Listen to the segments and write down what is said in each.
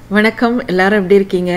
வணக்கம் எல்லாரும் எப்படி இருக்கீங்க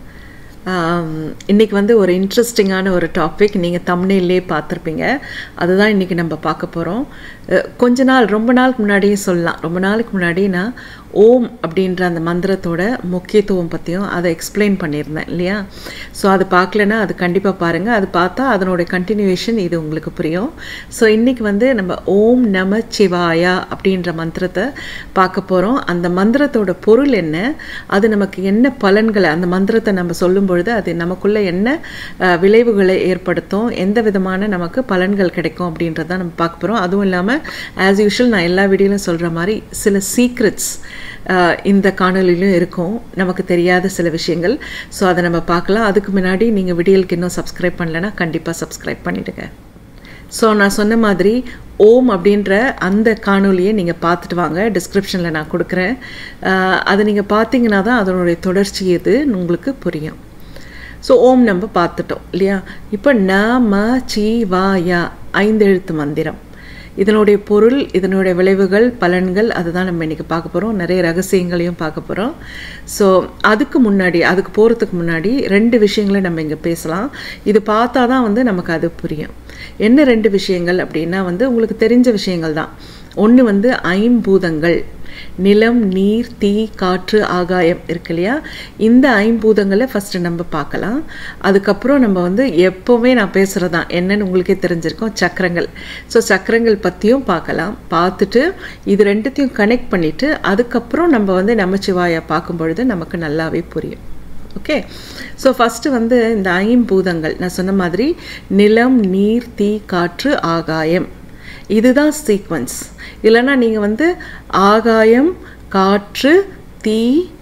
ஆம், இன்னைக்கு வந்து ஒரு இன்ட்ரெஸ்டிங்கான ஒரு டாபிக் நீங்கள் தமிழ்லேயே பார்த்துருப்பீங்க அதுதான் இன்னைக்கு நம்ம பார்க்க போகிறோம் கொஞ்ச நாள் ரொம்ப நாளுக்கு முன்னாடியே சொல்லலாம் ரொம்ப நாளுக்கு முன்னாடி நான் ஓம் அப்படின்ற அந்த மந்திரத்தோட முக்கியத்துவம் பற்றியும் அதை எக்ஸ்பிளைன் பண்ணியிருந்தேன் இல்லையா ஸோ அது பார்க்கலன்னா அது கண்டிப்பாக பாருங்கள் அது பார்த்தா அதனோட கண்டினியூவேஷன் இது உங்களுக்கு புரியும் ஸோ இன்றைக்கி வந்து நம்ம ஓம் நம சிவாயா அப்படின்ற மந்திரத்தை பார்க்க போகிறோம் அந்த மந்திரத்தோட பொருள் என்ன அது நமக்கு என்ன பலன்களை அந்த மந்திரத்தை நம்ம சொல்லும் பொழுது அது நமக்குள்ள என்ன அஹ், விளைவுகளை ஏற்படுத்தும் எந்த விதமான நமக்கு பலன்கள் கிடைக்கும் அப்படின்றத நம்ம பார்க்க போகிறோம் அதுவும் இல்லாமல் ஆஸ் யூஷுவல் நான் எல்லா வீடியோலையும் சொல்கிற மாதிரி சில சீக்ரெட்ஸ் இந்த காணொலியிலும் இருக்கும் நமக்கு தெரியாத சில விஷயங்கள் ஸோ அதை நம்ம பார்க்கலாம் அதுக்கு முன்னாடி நீங்கள் வீடியோக்கு இன்னும் சப்ஸ்கிரைப் பண்ணலைன்னா கண்டிப்பாக சப்ஸ்கிரைப் பண்ணிவிடுங்க ஸோ நான் சொன்ன மாதிரி ஓம் அப்படின்ற அந்த காணொலியை நீங்கள் பார்த்துட்டு வாங்க டிஸ்கிரிப்ஷனில் நான் கொடுக்குறேன் அஹ், அதை நீங்கள் பார்த்தீங்கன்னா தான் அதனுடைய தொடர்ச்சி எது உங்களுக்கு புரியும் ஸோ ஓம் நம்ம பார்த்துட்டோம் இல்லையா இப்போ ந ம சி வா யா ஐந்து எழுத்து மந்திரம் இதனுடைய பொருள் இதனுடைய விளைவுகள் பலன்கள் அதுதான் நம்ம இன்றைக்கி பார்க்க போகிறோம் நிறைய ரகசியங்களையும் பார்க்க போகிறோம் ஸோ அதுக்கு முன்னாடி அதுக்கு போகிறதுக்கு முன்னாடி ரெண்டு விஷயங்களை நம்ம இங்கே பேசலாம் இது பார்த்தா தான் வந்து நமக்கு அது புரியும் என்ன ரெண்டு விஷயங்கள் அப்படின்னா வந்து உங்களுக்கு தெரிஞ்ச விஷயங்கள் தான் ஒன்று வந்து ஐம்பூதங்கள் நிலம் நீர் தீ காற்று ஆகாயம் இருக்கு இல்லையா இந்த ஐம்பூதங்களை ஃபஸ்ட்டு நம்ம பார்க்கலாம் அதுக்கப்புறம் நம்ம வந்து எப்போவுமே நான் பேசுகிறது தான் என்னன்னு உங்களுக்கே தெரிஞ்சிருக்கோம் சக்கரங்கள் ஸோ சக்கரங்கள் பற்றியும் பார்க்கலாம் பார்த்துட்டு இது ரெண்டுத்தையும் கனெக்ட் பண்ணிவிட்டு அதுக்கப்புறம் நம்ம வந்து நமச்சிவாயா பார்க்கும் பொழுது நமக்கு நல்லாவே புரியும் ஓகே ஸோ ஃபஸ்ட்டு வந்து இந்த ஐம்பூதங்கள் நான் சொன்ன மாதிரி நிலம் நீர் தீ காற்று ஆகாயம் இதுதான் சீக்வன்ஸ் இல்லைன்னா நீங்கள் வந்து ஆகாயம் காற்று தீ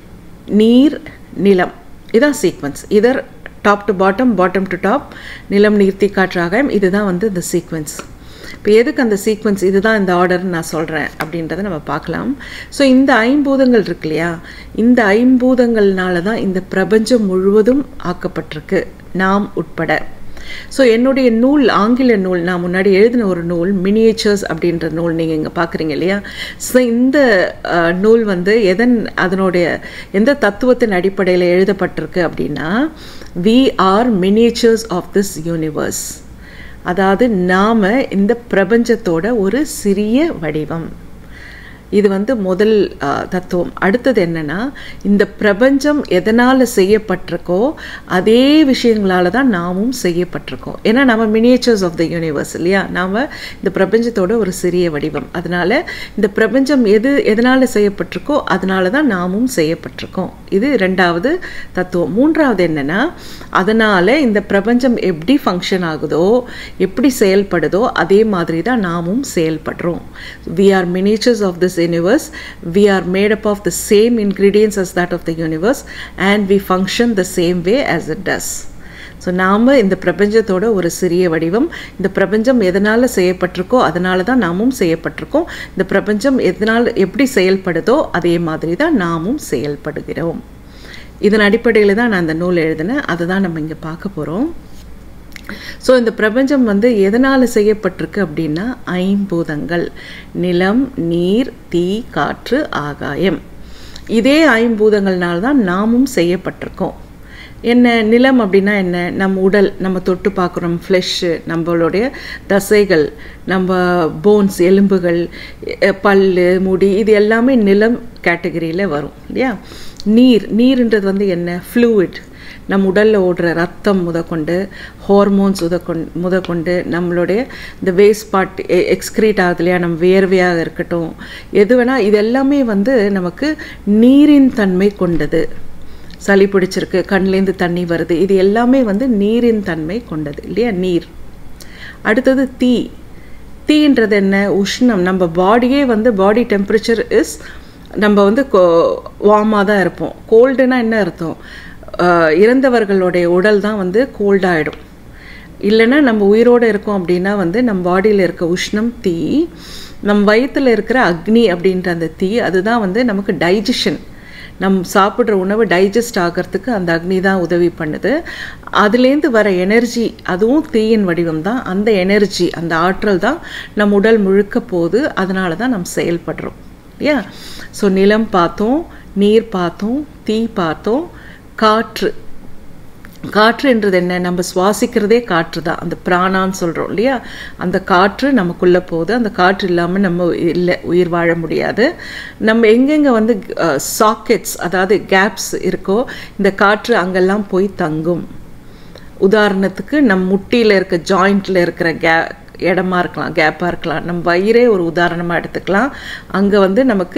நீர் நிலம் இதான் சீக்வன்ஸ் இதர் top to bottom bottom to top நிலம் நீர் தீ காற்று ஆகாயம் இதுதான் வந்து இந்த சீக்வன்ஸ் இப்போ எதுக்கு அந்த சீக்வன்ஸ் இதுதான் இந்த ஆர்டர்னு நான் சொல்கிறேன் அப்படின்றத நம்ம பார்க்கலாம் ஸோ இந்த ஐம்பூதங்கள் இருக்கு இல்லையா இந்த ஐம்பூதங்கள்னால தான் இந்த பிரபஞ்சம் முழுவதும் ஆக்கப்பட்டிருக்கு நாம் உட்பட ஸோ என்னுடைய நூல் ஆங்கில நூல் நான் முன்னாடி எழுதின ஒரு நூல் மினியேச்சர்ஸ் அப்படின்ற நூல் நீங்கள் இங்கே பார்க்குறீங்க இல்லையா ஸோ இந்த அஹ், நூல் வந்து எதன் அதனுடைய எந்த தத்துவத்தின் அடிப்படையில் எழுதப்பட்டிருக்கு அப்படின்னா we are miniatures of this universe அதாவது நாம் இந்த பிரபஞ்சத்தோட ஒரு சிறிய வடிவம் இது வந்து முதல் ஆ, தத்துவம் அடுத்தது என்னன்னா இந்த பிரபஞ்சம் எதனால் செய்யப்பட்டிருக்கோ அதே விஷயங்களால தான் நாமும் செய்யப்பட்டிருக்கோம் ஏன்னா நம்ம மினியேச்சர்ஸ் ஆஃப் த யூனிவர்ஸ் இல்லையா நாம் இந்த பிரபஞ்சத்தோட ஒரு சிறிய வடிவம் அதனால இந்த பிரபஞ்சம் எது எதனால் செய்யப்பட்டிருக்கோ அதனால தான் நாமும் செய்யப்பட்டிருக்கோம் இது ரெண்டாவது தத்துவம் மூன்றாவது என்னன்னா அதனால இந்த பிரபஞ்சம் எப்படி ஃபங்க்ஷன் ஆகுதோ எப்படி செயல்படுதோ அதே மாதிரி தான் நாமும் செயல்படுறோம் we are miniatures of this universe we are made up of the same ingredients as that of the universe and we function the same way as it does so நாம் இந்த பிரபஞ்சத்தோட ஒரு சிறிய வடிவம் இந்த பிரபஞ்சம் எதனால் செய்யப்பட்டிருக்கோ அதனால தான் நாமும் செய்யப்பட்டிருக்கோம் இந்த பிரபஞ்சம் எதனால் எப்படி செயல்படுதோ அதே மாதிரி தான் நாமும் செயல்படுகிறோம் இதன் அடிப்படையில் தான் நான் அந்த நூல் எழுதினேன் அதை தான் நம்ம இங்கே பார்க்க போகிறோம் ஸோ இந்த பிரபஞ்சம் வந்து எதனால் செய்யப்பட்டிருக்கு அப்படின்னா ஐம்பூதங்கள் நிலம் நீர் தீ காற்று ஆகாயம் இதே ஐம்பூதங்கள்னால தான் நாமும் செய்யப்பட்டிருக்கோம் என்ன நிலம் அப்படின்னா என்ன நம்ம உடல் நம்ம தொட்டு பார்க்குறோம் ஃப்ளெஷ்ஷு நம்மளுடைய தசைகள் நம்ம போன்ஸ் எலும்புகள் அஹ், பல்லு முடி இது எல்லாமே நிலம் கேட்டகரியில் வரும் இல்லையா நீர் நீர்ன்றது வந்து என்ன ஃப்ளூயிட் நம் உடலில் ஓடுற ரத்தம் முதற்கொண்டு ஹார்மோன்ஸ் உதக்கொண்டு முதற்கொண்டு நம்மளுடைய இந்த வேஸ்ட் பார்ட் எக்ஸ்க்ரீட் ஆகுது இல்லையா நம்ம வேர்வையாக இருக்கட்டும் எது வேணால் இது எல்லாமே வந்து நமக்கு நீரின் தன்மை கொண்டது சளி பிடிச்சிருக்கு கண்லேருந்து தண்ணி வருது இது எல்லாமே வந்து நீரின் தன்மை கொண்டது இல்லையா நீர் அடுத்தது தீ தீன்றது என்ன உஷ்ணம் நம்ம பாடியே வந்து பாடி டெம்பரேச்சர் இஸ் நம்ம வந்து வார்மாக தான் இருப்போம் கோல்டுனா என்ன அர்த்தம் அஹ், இறந்தவர்களுடைய உடல் தான் வந்து கோல்டாகிடும் இல்லைன்னா நம்ம உயிரோடு இருக்கோம் அப்படின்னா வந்து நம்ம பாடியில் இருக்க உஷ்ணம் தீ நம் வயித்துல இருக்கிற அக்னி அப்படின்ற அந்த தீ அதுதான் வந்து நமக்கு டைஜஷன் நம் சாப்பிட்ற உணவு டைஜஸ்ட் ஆகிறதுக்கு அந்த அக்னி தான் உதவி பண்ணுது அதுலேருந்து வர எனர்ஜி அதுவும் தீயின் வடிவம் தான் அந்த எனர்ஜி அந்த ஆற்றல் தான் நம் உடல் முழுக்க போகுது அதனால தான் நம்ம செயல்படுறோம் இல்லையா ஸோ நிலம் பார்த்தோம் நீர் பார்த்தோம் தீ பார்த்தோம் காற்று காற்றுன்றது என்ன நம்ம சுவாசிக்கிறதே காற்று தான் அந்த பிராணான்னு சொல்கிறோம் இல்லையா அந்த காற்று நமக்குள்ளே போகுது அந்த காற்று இல்லாமல் நம்ம இல்லை உயிர் வாழ முடியாது நம்ம எங்கெங்கே வந்து சாக்கெட்ஸ் அதாவது கேப்ஸ் இருக்கோ இந்த காற்று அங்கெல்லாம் போய் தங்கும் உதாரணத்துக்கு நம் முட்டியில் இருக்க ஜாயிண்டில் இருக்கிற கே இடமா இருக்கலாம் கேப்பாக இருக்கலாம் நம்ம வயிறே ஒரு உதாரணமாக எடுத்துக்கலாம் அங்கே வந்து நமக்கு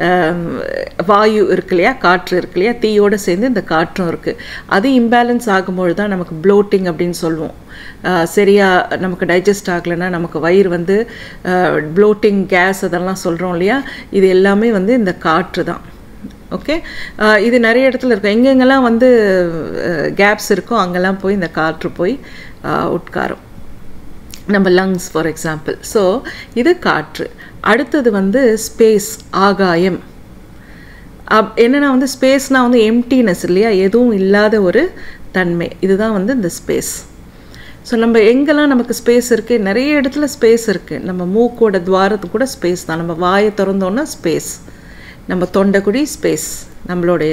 வாயு இருக்கு இல்லையா காற்று இருக்கு இல்லையா தீயோடு சேர்ந்து இந்த காற்றும் இருக்குது அது இம்பேலன்ஸ் ஆகும்பொழுது தான் நமக்கு ப்ளோட்டிங் அப்படின்னு சொல்லுவோம் சரியாக நமக்கு டைஜஸ்ட் ஆகலைன்னா நமக்கு வயிறு வந்து ப்ளோட்டிங் கேஸ் அதெல்லாம் சொல்கிறோம் இல்லையா இது எல்லாமே வந்து இந்த காற்று தான் ஓகே இது நிறைய இடத்துல இருக்கும் எங்கெங்கெல்லாம் வந்து கேப்ஸ் இருக்கோ அங்கெல்லாம் போய் இந்த காற்று போய் உட்காரும் நம்ம லங்ஸ் ஃபார் எக்ஸாம்பிள் ஸோ இது காற்று அடுத்தது வந்து ஸ்பேஸ் ஆகாயம் அப் என்னென்னா வந்து ஸ்பேஸ்னால் வந்து எம்டினஸ் இல்லையா எதுவும் இல்லாத ஒரு தன்மை இதுதான் வந்து இந்த ஸ்பேஸ் ஸோ நம்ம எங்கெல்லாம் நமக்கு ஸ்பேஸ் இருக்குது நிறைய இடத்துல ஸ்பேஸ் இருக்குது நம்ம மூக்கோட துவாரத்து கூட ஸ்பேஸ் தான் நம்ம வாயை திறந்தோன்னா ஸ்பேஸ் நம்ம தொண்டைக்குடி ஸ்பேஸ் நம்மளுடைய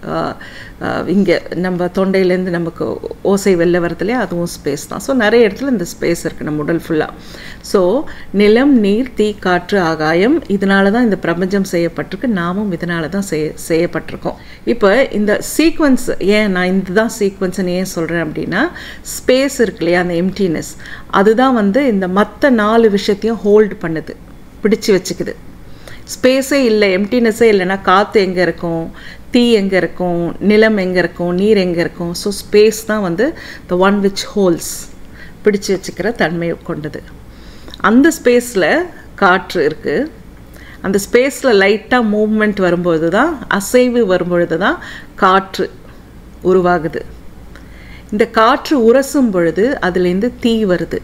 இங்கே நம்ம தொண்டையிலேருந்து நமக்கு ஓசை வெளில வரதுலேயே அதுவும் ஸ்பேஸ் தான் ஸோ நிறைய இடத்துல இந்த ஸ்பேஸ் இருக்குது நம்ம உடல் ஃபுல்லாக ஸோ நிலம் நீர் தீ காற்று ஆகாயம் இதனால தான் இந்த பிரபஞ்சம் செய்யப்பட்டிருக்கு நாமும் இதனால தான் செய்ய செய்யப்பட்டிருக்கோம் இப்போ இந்த சீக்வன்ஸ் ஏன் நான் இந்த தான் சீக்வன்ஸ்னு ஏன் சொல்கிறேன் அப்படின்னா ஸ்பேஸ் இருக்கு இல்லையா அந்த எம்டினஸ் அதுதான் வந்து இந்த மற்ற நாலு விஷயத்தையும் ஹோல்டு பண்ணுது பிடிச்சி வச்சுக்குது ஸ்பேஸே இல்லை எம்டினஸ்ஸே இல்லைன்னா காற்று எங்கே இருக்கும் தீ எங்கே இருக்கும் நிலம் எங்கே இருக்கும் நீர் எங்கே இருக்கும் ஸோ ஸ்பேஸ் தான் வந்து த ஒன் விச் ஹோல்ஸ் பிடிச்சு வச்சுக்கிற தன்மை கொண்டது அந்த ஸ்பேஸில் காற்று இருக்குது அந்த ஸ்பேஸில் லைட்டாக மூவ்மெண்ட் வரும்பொழுது தான் அசைவு வரும்பொழுது தான் காற்று உருவாகுது இந்த காற்று உரசும் பொழுது அதுலேருந்து தீ வருது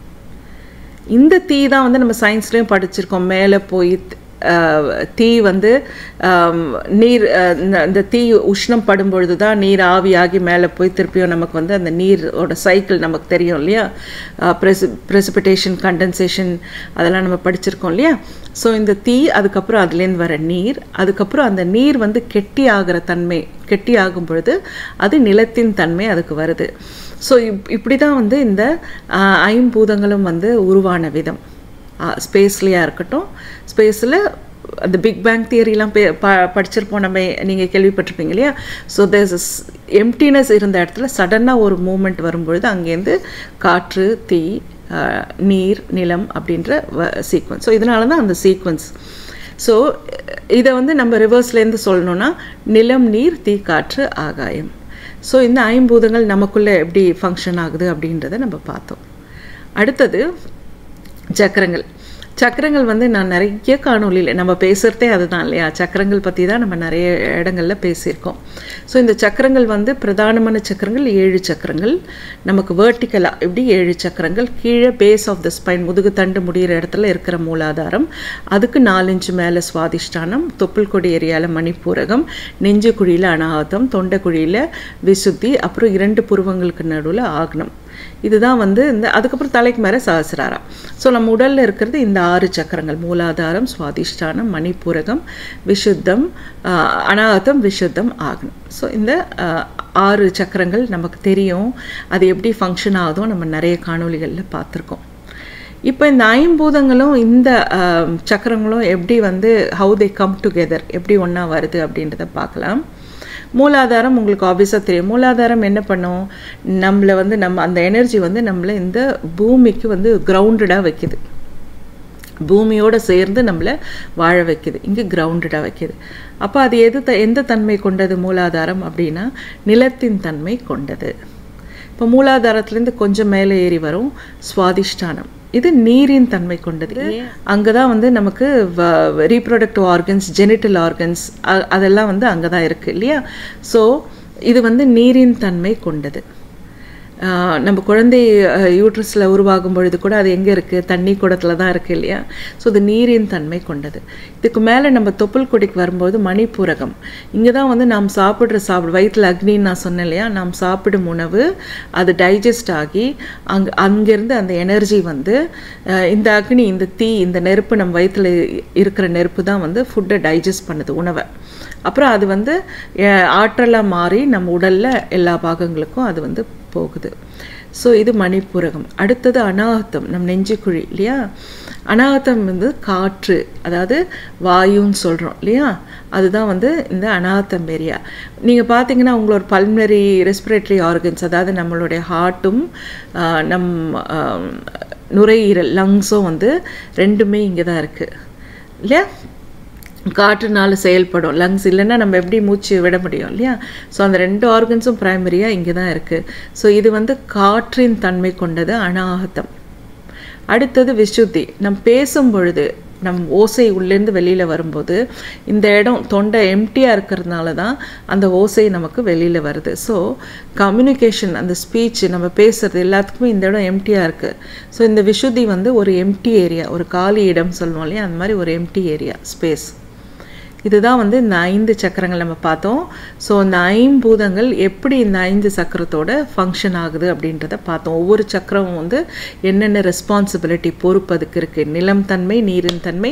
இந்த தீ தான் வந்து நம்ம சயின்ஸ்லேயும் படிச்சிருக்கோம் மேலே போய் தீ வந்து நீர் இந்த தீ உஷ்ணம் படும் பொழுது தான் நீர் ஆவியாகி மேலே போய் திருப்பியும் நமக்கு வந்து அந்த நீரோட சைக்கிள் நமக்கு தெரியும் இல்லையா ப்ரெசி ப்ரெசிபிடேஷன் கண்டென்சேஷன் அதெல்லாம் நம்ம படிச்சிருக்கோம் இல்லையா ஸோ இந்த தீ அதுக்கப்புறம் அதுலேருந்து வர நீர் அதுக்கப்புறம் அந்த நீர் வந்து கெட்டி ஆகிற தன்மை கெட்டி ஆகும் பொழுது அது நிலத்தின் தன்மை அதுக்கு வருது ஸோ இப் இப்படி தான் வந்து இந்த ஐம்பூதங்களும் வந்து உருவான விதம் ஸ்பேஸ்லேயாக இருக்கட்டும் ஸ்பேஸில் அந்த பிக் பேங் தியரிலாம் பே ப படிச்சிருப்போம் நம்ம நீங்கள் கேள்விப்பட்டிருப்பீங்க இல்லையா ஸோ தேர்ஸ் எம்டினஸ் இருந்த இடத்துல சடனாக ஒரு மூமெண்ட் வரும்பொழுது அங்கேருந்து காற்று தீ நீர் நிலம் அப்படின்ற சீக்வன்ஸ் ஸோ இதனால தான் அந்த சீக்வன்ஸ் ஸோ இதை வந்து நம்ம ரிவர்ஸ்லேருந்து சொல்லணும்னா நிலம் நீர் தீ காற்று ஆகாயம் ஸோ இந்த ஐம்பூதங்கள் நமக்குள்ளே எப்படி ஃபங்க்ஷன் ஆகுது அப்படின்றத நம்ம பார்த்தோம் அடுத்தது சக்கரங்கள் சக்கரங்கள் வந்து நான் நிறைய காணொலியில் நம்ம பேசுகிறதே அதுதான் இல்லையா சக்கரங்கள் பற்றி தான் நம்ம நிறைய இடங்களில் பேசியிருக்கோம் ஸோ இந்த சக்கரங்கள் வந்து பிரதானமான சக்கரங்கள் ஏழு சக்கரங்கள் நமக்கு வேர்ட்டிக்கலாக எப்படி ஏழு சக்கரங்கள் கீழே பேஸ் ஆஃப் த ஸ்பைன் முதுகு தண்டு முடிகிற இடத்துல இருக்கிற மூலாதாரம் அதுக்கு நாலஞ்சு மேலே சுவாதிஷ்டானம் தொப்புள் கொடி ஏரியாவில் மணிப்பூரகம் நெஞ்சு குழியில் அனாகதம் தொண்டை குழியில் விசுத்தி அப்புறம் இரண்டு புருவங்களுக்கு நடுவில் ஆக்னம் இதுதான் வந்து இந்த அதுக்கப்புறம் தலைக்கு மேலே சஹசிராரம் ஸோ நம்ம உடலில் இருக்கிறது இந்த ஆறு சக்கரங்கள் மூலாதாரம் சுவாதிஷ்டானம் மணிப்பூரகம் விசுத்தம் அனாகதம் விசுத்தம் ஆகணும் ஸோ இந்த ஆறு சக்கரங்கள் நமக்கு தெரியும் அது எப்படி ஃபங்க்ஷன் ஆகுதோ நம்ம நிறைய காணொலிகளில் பார்த்துருக்கோம் இப்போ இந்த ஐம்பூதங்களும் இந்த சக்கரங்களும் எப்படி வந்து ஹவு தே கம் டுகெதர் எப்படி ஒன்றா வருது அப்படின்றத பார்க்கலாம் மூலாதாரம் உங்களுக்கு ஆப்வியஸாக தெரியும் மூலாதாரம் என்ன பண்ணும் நம்மளை வந்து நம்ம அந்த எனர்ஜி வந்து நம்மளை இந்த பூமிக்கு வந்து கிரவுண்டடாக வைக்குது பூமியோடு சேர்ந்து நம்மளை வாழ வைக்குது இங்கே கிரவுண்டடாக வைக்குது அப்போ அது எது த எந்த தன்மை கொண்டது மூலாதாரம் அப்படின்னா நிலத்தின் தன்மை கொண்டது இப்போ மூலாதாரத்துலேருந்து கொஞ்சம் மேலே ஏறி வரும் சுவாதிஷ்டானம் இது நீரின் தன்மை கொண்டது அங்கே தான் வந்து நமக்கு ரீப்ரொடக்டிவ் ஆர்கன்ஸ் ஜெனிட்டல் ஆர்கன்ஸ் அதெல்லாம் வந்து அங்கே தான் இருக்குது இல்லையா ஸோ இது வந்து நீரின் தன்மை கொண்டது நம்ம குழந்தை யூட்ரஸில் உருவாகும் பொழுது கூட அது எங்கே இருக்குது தண்ணி குடத்தில் தான் இருக்குது இல்லையா ஸோ இது நீரின் தன்மை கொண்டது இதுக்கு மேலே நம்ம தொப்புள் கொடிக்கு வரும்போது மணிப்பூரகம் இங்கே தான் வந்து நாம் சாப்பிட்ற சாப்பிடு வயிற்றில் அக்னின்னு நான் சொன்னேன் இல்லையா நாம் சாப்பிடும் உணவு அது டைஜஸ்ட் ஆகி அங்கே அங்கேருந்து அந்த எனர்ஜி வந்து இந்த அக்னி இந்த தீ இந்த நெருப்பு நம்ம வயிற்றில் இருக்கிற நெருப்பு தான் வந்து ஃபுட்டை டைஜஸ்ட் பண்ணுது உணவை அப்புறம் அது வந்து ஆற்றலாக மாறி நம்ம உடலில் எல்லா பாகங்களுக்கும் அது வந்து போகுது ஸோ இது மணிப்பூரகம் அடுத்தது அனாகத்தம் நம் நெஞ்சுக்குழி இல்லையா அனாகத்தம் வந்து காற்று அதாவது வாயுன்னு சொல்கிறோம் இல்லையா அதுதான் வந்து இந்த அனாகத்தம் ஏரியா நீங்கள் பார்த்தீங்கன்னா உங்களோட பல்மனரி ரெஸ்பிரேட்டரி ஆர்கன்ஸ் அதாவது நம்மளுடைய ஹார்ட்டும் நம் நுரையீரல் லங்ஸும் வந்து ரெண்டுமே இங்கே தான் இருக்குது இல்லையா காற்றுனால செயல்படும் லங்ஸ் இல்லைன்னா நம்ம எப்படி மூச்சு விட முடியும் இல்லையா ஸோ அந்த ரெண்டு ஆர்கன்ஸும் ப்ரைமரியாக இங்கே தான் இருக்குது ஸோ இது வந்து காற்றின் தன்மை கொண்டது அனாகத்தம் அடுத்தது விசுத்தி நம் பேசும் பொழுது நம் ஓசை உள்ளேருந்து வெளியில் வரும்போது இந்த இடம் தொண்டை எம்டியாக இருக்கிறதுனால தான் அந்த ஓசை நமக்கு வெளியில் வருது ஸோ கம்யூனிகேஷன் அந்த ஸ்பீச் நம்ம பேசுகிறது எல்லாத்துக்குமே இந்த இடம் எம்டியாக இருக்குது ஸோ இந்த விசுத்தி வந்து ஒரு எம்டி ஏரியா ஒரு காலி இடம் சொல்லுவோம் இல்லையா அந்த மாதிரி ஒரு எம்டி ஏரியா ஸ்பேஸ் இதுதான் வந்து இந்த ஐந்து சக்கரங்கள் நம்ம பார்த்தோம் ஸோ இந்த ஐம்பூதங்கள் எப்படி இந்த ஐந்து சக்கரத்தோட ஃபங்க்ஷன் ஆகுது அப்படின்றத பார்த்தோம் ஒவ்வொரு சக்கரமும் வந்து என்னென்ன ரெஸ்பான்சிபிலிட்டி பொறுப்பு அதுக்கு இருக்குது நிலம் தன்மை நீரின் தன்மை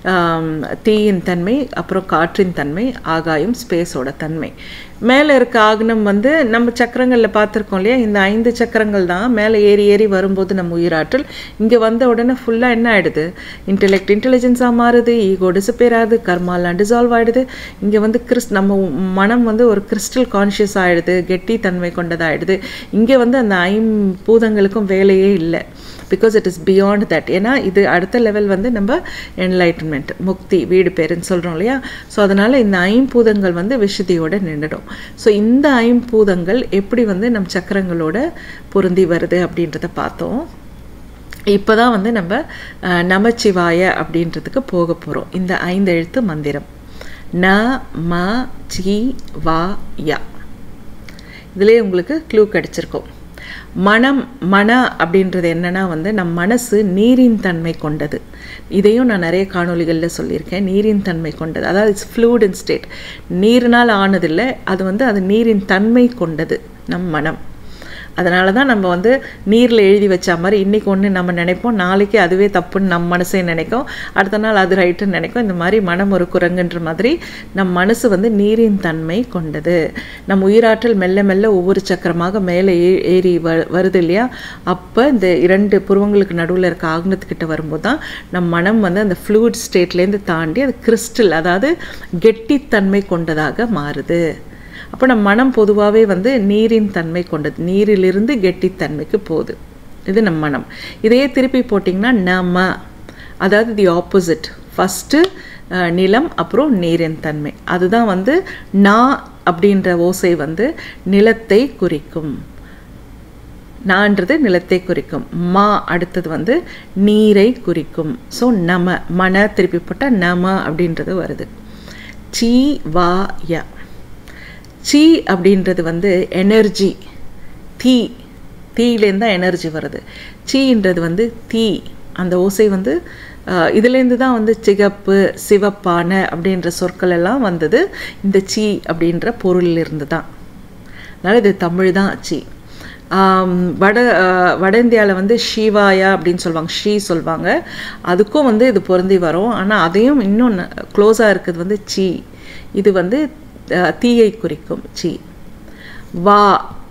தீயின் தன்மை அப்புறம் காற்றின் தன்மை ஆகாயம் ஸ்பேஸோட தன்மை மேலே இருக்க ஆக்னம் வந்து நம்ம சக்கரங்களில் பார்த்துருக்கோம் இல்லையா இந்த ஐந்து சக்கரங்கள் தான் மேலே ஏறி ஏறி வரும்போது நம்ம உயிராற்றல் இங்கே வந்த உடனே ஃபுல்லாக என்ன ஆகிடுது இன்டெலெக்ட் இன்டெலிஜென்ஸாக மாறுது ஈகோ டிசப்பேர் ஆகுது கர்மாலாம் டிசால்வ் ஆகிடுது இங்கே வந்து கிறிஸ் நம்ம மனம் வந்து ஒரு கிறிஸ்டல் கான்ஷியஸ் ஆகிடுது கெட்டி தன்மை கொண்டதாகிடுது இங்கே வந்து அந்த ஐம்பூதங்களுக்கும் வேலையே இல்லை because it is beyond that ஏன்னா இது அடுத்த லெவல் வந்து நம்ம என்லைட்டன்மெண்ட் முக்தி வீடு பேருன்னு சொல்கிறோம் இல்லையா ஸோ அதனால் இந்த ஐம்பூதங்கள் வந்து விஷுதியோட நின்றுடும் ஸோ இந்த ஐம்பூதங்கள் எப்படி வந்து நம் சக்கரங்களோட பொருந்தி வருது அப்படின்றத பார்த்தோம் இப்போ தான் வந்து நம்ம நமச்சிவாய அப்படின்றதுக்கு போக போகிறோம் இந்த ஐந்து எழுத்து மந்திரம் ந ம சி வா யா இதிலே உங்களுக்கு க்ளூ கிடச்சிருக்கும் மனம் மன அப்படின்றது என்னன்னா வந்து நம் மனசு நீரின் தன்மை கொண்டது இதையும் நான் நிறைய காணொலிகளில் சொல்லியிருக்கேன் நீரின் தன்மை கொண்டது அதாவது இட்ஸ் ஃப்ளூட் இன் ஸ்டேட் நீரினால் ஆனதில்லை அது வந்து அது நீரின் தன்மை கொண்டது நம் மனம் அதனால தான் நம்ம வந்து நீரில் எழுதி வச்ச மாதிரி இன்றைக்கி ஒன்று நம்ம நினைப்போம் நாளைக்கு அதுவே தப்புன்னு நம் மனசே நினைக்கும் அடுத்த நாள் அது ரைட்டுன்னு நினைக்கும் இந்த மாதிரி மனம் ஒரு குரங்குன்ற மாதிரி நம் மனசு வந்து நீரின் தன்மை கொண்டது நம் உயிராற்றல் மெல்ல மெல்ல ஒவ்வொரு சக்கரமாக மேலே ஏ ஏறி வ வருது இல்லையா அப்போ இந்த இரண்டு புருவங்களுக்கு நடுவில் இருக்க ஆக்னத்துக்கிட்ட வரும்போது தான் நம் மனம் வந்து அந்த ஃப்ளூட் ஸ்டேட்லேருந்து தாண்டி அது கிறிஸ்டல் அதாவது கெட்டித்தன்மை கொண்டதாக மாறுது அப்போ நம்ம மனம் பொதுவாகவே வந்து நீரின் தன்மை கொண்டது நீரிலிருந்து கெட்டித்தன்மைக்கு போகுது இது நம் மனம் இதையே திருப்பி போட்டிங்கன்னா நம அதாவது தி ஆப்போசிட் ஃபஸ்ட்டு நிலம் அப்புறம் நீரின் தன்மை அதுதான் வந்து நா அப்படின்ற ஓசை வந்து நிலத்தை குறிக்கும் நான்றது நிலத்தை குறிக்கும் மா அடுத்தது வந்து நீரை குறிக்கும் ஸோ நம மன திருப்பி போட்டால் நம அப்படின்றது வருது சி வா ய சி அப்படின்றது வந்து எனர்ஜி தீ தீயிலேருந்து தான் எனர்ஜி வருது சீன்றது வந்து தீ அந்த ஓசை வந்து இதுலேருந்து தான் வந்து சிகப்பு சிவப்பான அப்படின்ற சொற்கள் எல்லாம் வந்தது இந்த சி அப்படின்ற பொருளிலிருந்து தான் அதனால் இது தமிழ் தான் சி வட வட இந்தியாவில் வந்து ஷிவாயா அப்படின்னு சொல்லுவாங்க ஷீ சொல்லுவாங்க அதுக்கும் வந்து இது பொருந்தி வரும் ஆனால் அதையும் இன்னும் க்ளோஸாக இருக்குது வந்து சி இது வந்து தீயை குறிக்கும் சி வா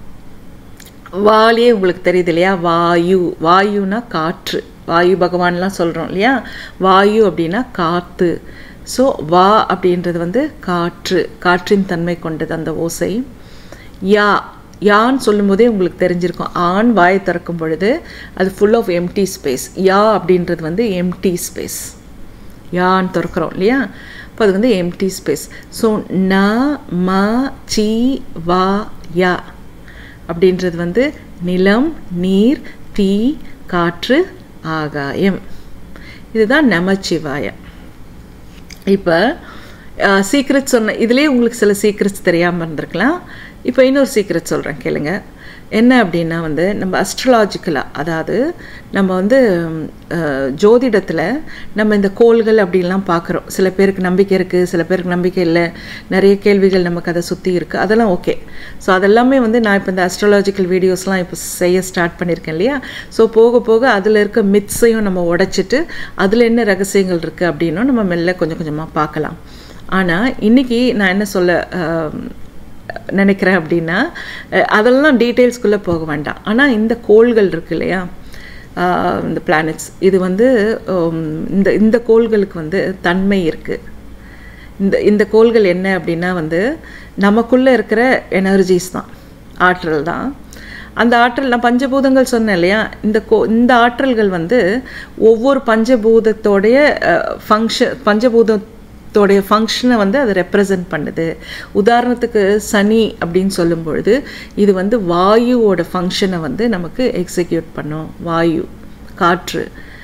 வாலியே உங்களுக்கு தெரியுது இல்லையா வாயு வாயுனா காற்று வாயு பகவான்லாம் சொல்கிறோம் இல்லையா வாயு அப்படின்னா காற்று ஸோ வா அப்படின்றது வந்து காற்று காற்றின் தன்மை கொண்டது அந்த ஓசை யா யான்னு சொல்லும்போதே உங்களுக்கு தெரிஞ்சிருக்கும் ஆண் வாயை திறக்கும் பொழுது அது full of empty space yeah அப்படின்றது வந்து எம்டி ஸ்பேஸ் யான்னு திறக்கிறோம் இல்லையா அப்போ அது வந்து எம்டி ஸ்பேஸ் ஸோ ந ம சி வா யா அப்படின்றது வந்து நிலம் நீர் தீ காற்று ஆகாயம் இதுதான் நமச்சிவாயம் இப்போ சீக்ரெட் சொன்ன இதுலேயே உங்களுக்கு சில சீக்ரெட்ஸ் தெரியாமல் இருந்திருக்கலாம் இப்போ இன்னொரு சீக்ரெட் சொல்கிறேன் கேளுங்க என்ன அப்படின்னா வந்து நம்ம அஸ்ட்ரலாஜிக்கலாக அதாவது நம்ம வந்து ஜோதிடத்தில் நம்ம இந்த கோள்கள் அப்படின்லாம் பார்க்குறோம் சில பேருக்கு நம்பிக்கை இருக்குது சில பேருக்கு நம்பிக்கை இல்லை நிறைய கேள்விகள் நமக்கு அதை சுற்றி இருக்குது அதெல்லாம் ஓகே ஸோ அதெல்லாமே வந்து நான் இப்போ இந்த அஸ்ட்ராலாஜிக்கல் வீடியோஸ்லாம் இப்போ செய்ய ஸ்டார்ட் பண்ணியிருக்கேன் இல்லையா ஸோ போக போக அதில் இருக்க மித்ஸையும் நம்ம உடைச்சிட்டு அதில் என்ன ரகசியங்கள் இருக்குது அப்படின்னும் நம்ம மெல்ல கொஞ்சம் கொஞ்சமாக பார்க்கலாம் ஆனால் இன்றைக்கி நான் என்ன சொல்ல ஆம், நினைக்கிறேன் அப்படின்னா அஹ், அதெல்லாம் டீட்டெயில்ஸ்குள்ளே போக வேண்டாம் ஆனால் இந்த கோள்கள் இருக்கு இல்லையா ஆஹ், இந்த பிளானட்ஸ் இது வந்து உம், இந்த இந்த கோள்களுக்கு வந்து தன்மை இருக்குது இந்த இந்த கோள்கள் என்ன அப்படின்னா வந்து நமக்குள்ளே இருக்கிற எனர்ஜிஸ் தான் ஆற்றல் தான் அந்த ஆற்றல் நான் பஞ்சபூதங்கள் சொன்னேன் இல்லையா இந்த கோ இந்த ஆற்றல்கள் வந்து ஒவ்வொரு பஞ்சபூதத்தோடைய ஃபங்க்ஷன் பஞ்சபூதத்தோடைய ஃபங்க்ஷனை வந்து அது ரெப்ரசன்ட் பண்ணுது உதாரணத்துக்கு சனி அப்படின்னு சொல்லும் பொழுது இது வந்து வாயுவோட ஃபங்க்ஷனை வந்து நமக்கு எக்ஸிக்யூட் பண்ணும் வாயு காற்று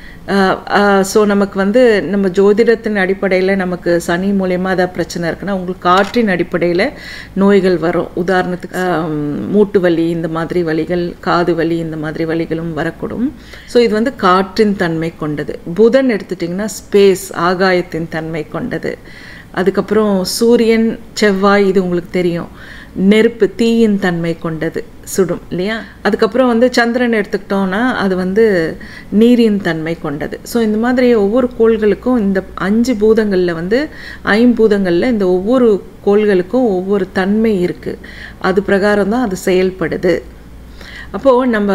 ஸோ நமக்கு வந்து நம்ம ஜோதிடத்தின் அடிப்படையில் நமக்கு சனி மூலயமா ஏதாவது பிரச்சனை இருக்குன்னா உங்களுக்கு காற்றின் அடிப்படையில் நோய்கள் வரும் உதாரணத்துக்கு ஆம், மூட்டு வலி இந்த மாதிரி வலிகள் காது வலி இந்த மாதிரி வலிகளும் வரக்கூடும் ஸோ இது வந்து காற்றின் தன்மை கொண்டது புதன் எடுத்துட்டிங்கன்னா ஸ்பேஸ் ஆகாயத்தின் தன்மை கொண்டது அதுக்கப்புறம் சூரியன் செவ்வாய் இது உங்களுக்கு தெரியும் நெருப்பு தீயின் தன்மை கொண்டது சுடும் இல்லையா அதுக்கப்புறம் வந்து சந்திரன் எடுத்துக்கிட்டோம்னா அது வந்து நீரின் தன்மை கொண்டது ஸோ இந்த மாதிரி ஒவ்வொரு கோள்களுக்கும் இந்த அஞ்சு பூதங்களில் வந்து ஐம்பூதங்களில் இந்த ஒவ்வொரு கோள்களுக்கும் ஒவ்வொரு தன்மை இருக்குது அது பிரகாரம் தான் அது செயல்படுது அப்போது நம்ம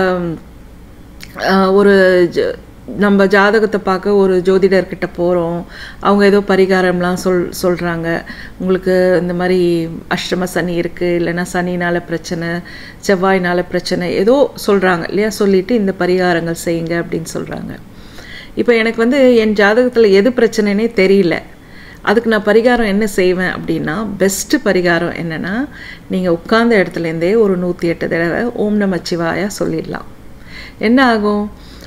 ஆஹ், ஒரு ஜ- நம்ம ஜாதகத்தை பார்க்க ஒரு ஜோதிடர்கிட்ட போகிறோம் அவங்க ஏதோ பரிகாரம்லாம் சொல் சொல்கிறாங்க உங்களுக்கு இந்த மாதிரி அஷ்டம சனி இருக்குது இல்லைன்னா சனினால் பிரச்சனை செவ்வாய்னால பிரச்சனை ஏதோ சொல்கிறாங்க இல்லையா சொல்லிட்டு இந்த பரிகாரங்கள் செய்யுங்க அப்படின்னு சொல்கிறாங்க இப்போ எனக்கு வந்து என் ஜாதகத்தில் எது பிரச்சனைனே தெரியல அதுக்கு நான் பரிகாரம் என்ன செய்வேன் அப்படின்னா பெஸ்ட்டு பரிகாரம் என்னென்னா நீங்கள் உட்கார்ந்த இடத்துலேருந்தே ஒரு நூற்றி எட்டு தடவை ஓம் நம சிவாயா சொல்லிடலாம் என்ன ஆகும்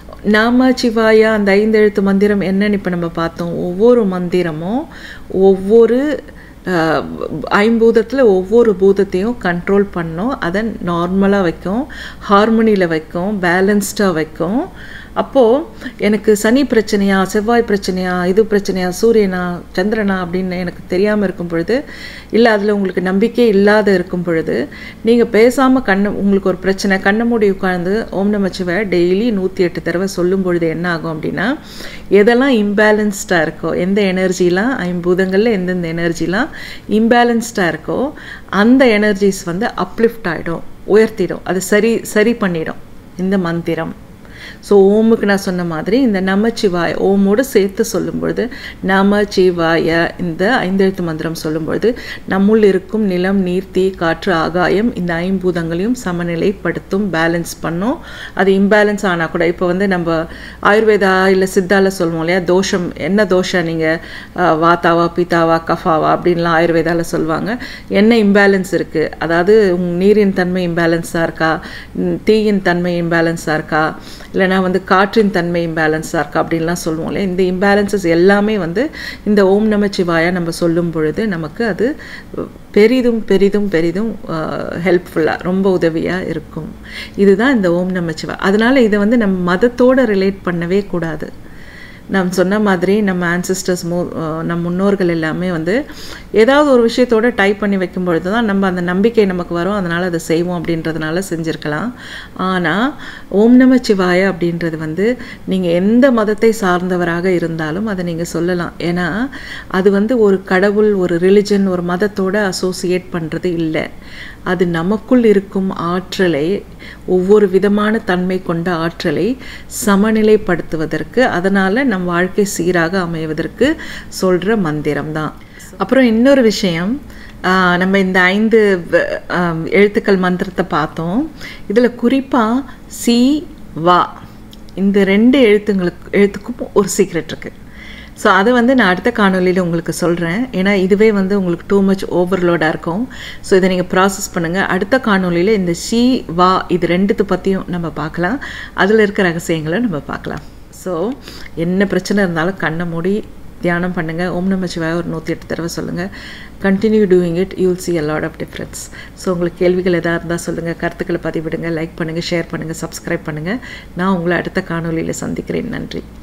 நாம சிவாயா அந்த ஐந்து எழுத்து மந்திரம் என்னன்னு இப்போ நம்ம பார்த்தோம் ஒவ்வொரு மந்திரமும் ஒவ்வொரு அஹ், ஐம்பூதத்தில் ஒவ்வொரு பூதத்தையும் கண்ட்ரோல் பண்ணும் அதை நார்மலாக வைக்கும் ஹார்மோனியில் வைக்கும் பேலன்ஸ்டாக வைக்கும் அப்போது எனக்கு சனி பிரச்சனையா செவ்வாய் பிரச்சனையா இது பிரச்சனையா சூரியனா சந்திரனா அப்படின்னு எனக்கு தெரியாமல் இருக்கும் பொழுது இல்லை அதில் உங்களுக்கு நம்பிக்கை இல்லாத இருக்கும் பொழுது நீங்கள் பேசாமல் கண்ணு உங்களுக்கு ஒரு பிரச்சனை கண்ணை மூடி உட்கார்ந்து ஓம் நமச்சிவாய டெய்லி நூற்றி எட்டு தடவை சொல்லும் பொழுது என்ன ஆகும் அப்படின்னா எதெல்லாம் இம்பேலன்ஸ்டாக இருக்கோ எந்த எனர்ஜிலாம் ஐம்பூதங்களில் எந்தெந்த எனர்ஜிலாம் இம்பேலன்ஸ்டாக இருக்கோ அந்த எனர்ஜிஸ் வந்து அப்லிஃப்ட் ஆகிடும் உயர்த்திடும் அது சரி சரி பண்ணிடும் இந்த மந்திரம் ஸோ ஓமுக்கு நான் சொன்ன மாதிரி இந்த நமச்சிவாய ஓமோடு சேர்த்து சொல்லும்பொழுது நமச்சிவாய இந்த ஐந்தெழுத்து மந்திரம் சொல்லும்பொழுது நம்முள் இருக்கும் நிலம் நீர் தீ காற்று ஆகாயம் இந்த ஐம்பூதங்களையும் சமநிலைப்படுத்தும் பேலன்ஸ் பண்ணும் அது இம்பேலன்ஸ் ஆனால் கூட இப்போ வந்து நம்ம ஆயுர்வேதா இல்லை சித்தால சொல்லுவோம் இல்லையா தோஷம் என்ன தோஷம் நீங்கள் வாத்தாவா பீத்தாவா கஃபாவா அப்படின்லாம் ஆயுர்வேதாவில் சொல்லுவாங்க என்ன இம்பேலன்ஸ் இருக்குது அதாவது உங்க நீரின் தன்மை இம்பேலன்ஸாக இருக்கா ம், தீயின் தன்மை இம்பேலன்ஸாக இருக்கா இல்லைனா வந்து காற்றின் தன்மை இம்பேலன்ஸாக இருக்கா அப்படின்லாம் சொல்லுவோம் இல்லையா இந்த இம்பேலன்சஸ் எல்லாமே வந்து இந்த ஓம் நமச்சிவாயா நம்ம சொல்லும் பொழுது நமக்கு அது பெரிதும் பெரிதும் பெரிதும் ஹெல்ப்ஃபுல்லாக ரொம்ப உதவியாக இருக்கும் இதுதான் இந்த ஓம் நமச்சிவா அதனால இதை வந்து நம்ம மதத்தோட ரிலேட் பண்ணவே கூடாது நாம் சொன்ன மாதிரி நம்ம ஆன்சிஸ்டர்ஸ் மோ அஹ் நம் முன்னோர்கள் எல்லாமே வந்து ஏதாவது ஒரு விஷயத்தோட டைப் பண்ணி வைக்கும் பொழுது தான் நம்ம அந்த நம்பிக்கை நமக்கு வரும் அதனால் அதை செய்வோம் அப்படின்றதுனால செஞ்சுருக்கலாம் ஆனால் ஓம் நம சிவாய அப்படின்றது வந்து நீங்கள் எந்த மதத்தை சார்ந்தவராக இருந்தாலும் அதை நீங்கள் சொல்லலாம் ஏன்னா அது வந்து ஒரு கடவுள் ஒரு ரிலிஜன் ஒரு மதத்தோட அசோசியேட் பண்ணுறது இல்லை அது நமக்குள் இருக்கும் ஆற்றலை ஒவ்வொரு விதமான தன்மை கொண்ட ஆற்றலை சமநிலைப்படுத்துவதற்கு அதனால் நம் வாழ்க்கை சீராக அமைவதற்கு சொல்கிற மந்திரம் தான் அப்புறம் இன்னொரு விஷயம் ஆஹ் நம்ம இந்த ஐந்து வ- ஆம், எழுத்துக்கள் மந்திரத்தை பார்த்தோம் இதில் குறிப்பாக சி வா இந்த ரெண்டு எழுத்துங்களுக்கு எழுத்துக்கும் ஒரு சீக்ரெட் இருக்குது ஸோ அதை வந்து நான் அடுத்த காணொளியில் உங்களுக்கு சொல்கிறேன் ஏன்னா இதுவே வந்து உங்களுக்கு டூ மச் ஓவர்லோடாக இருக்கும் ஸோ இதை நீங்கள் ப்ராசஸ் பண்ணுங்கள் அடுத்த காணொளியில் இந்த ஷி வா இது ரெண்டுத்தை பற்றியும் நம்ம பார்க்கலாம் அதில் இருக்க ரகசியங்களை நம்ம பார்க்கலாம் ஸோ என்ன பிரச்சனை இருந்தாலும் கண்ணை மூடி தியானம் பண்ணுங்கள் ஓம் நம சிவாய ஒரு நூற்றி எட்டு தடவை சொல்லுங்கள் continue doing it you'll see a lot of difference so உங்களுக்கு கேள்விகள் எதாக இருந்தால் சொல்லுங்கள் கருத்துக்களை பதிவிடுங்க லைக் பண்ணுங்கள் ஷேர் பண்ணுங்கள் சப்ஸ்கிரைப் பண்ணுங்கள் நான் உங்களை அடுத்த காணொளியில் சந்திக்கிறேன் நன்றி